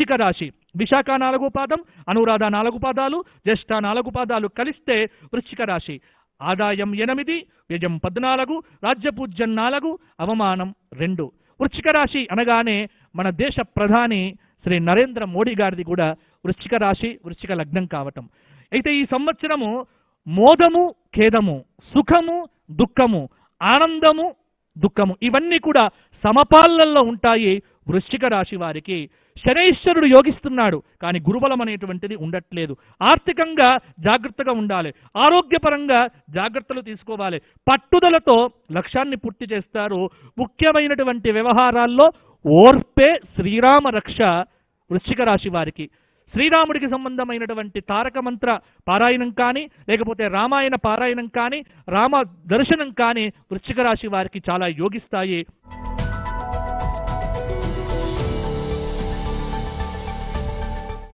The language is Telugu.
వృశ్చిక రాశి విశాఖ నాలుగు పాదం అనురాధ నాలుగు పాదాలు జ్యేష్ఠ నాలుగు పాదాలు కలిస్తే వృశ్చిక రాశి ఆదాయం ఎనిమిది వ్యయం పద్నాలుగు రాజ్యపూజ్యం నాలుగు అవమానం రెండు వృశ్చిక రాశి అనగానే మన దేశ ప్రధాని శ్రీ నరేంద్ర మోడీ గారిది కూడా వృశ్చిక రాశి వృశ్చిక లగ్నం కావటం అయితే ఈ సంవత్సరము మోదము ఖేదము సుఖము దుఃఖము ఆనందము దుఃఖము ఇవన్నీ కూడా సమపాలనలో ఉంటాయి వృశ్చిక రాశి వారికి శనైశ్వరుడు యోగిస్తున్నాడు కానీ గురుబలం అనేటువంటిది ఉండట్లేదు ఆర్థికంగా జాగ్రత్తగా ఉండాలి ఆరోగ్యపరంగా జాగ్రత్తలు తీసుకోవాలి పట్టుదలతో లక్ష్యాన్ని పూర్తి చేస్తారు ముఖ్యమైనటువంటి వ్యవహారాల్లో ఓర్పే శ్రీరామ రక్ష వృశ్చిక రాశి వారికి శ్రీరాముడికి సంబంధమైనటువంటి తారక మంత్ర పారాయణం కానీ లేకపోతే రామాయణ పారాయణం కానీ రామ దర్శనం కానీ వృశ్చిక రాశి వారికి చాలా యోగిస్తాయి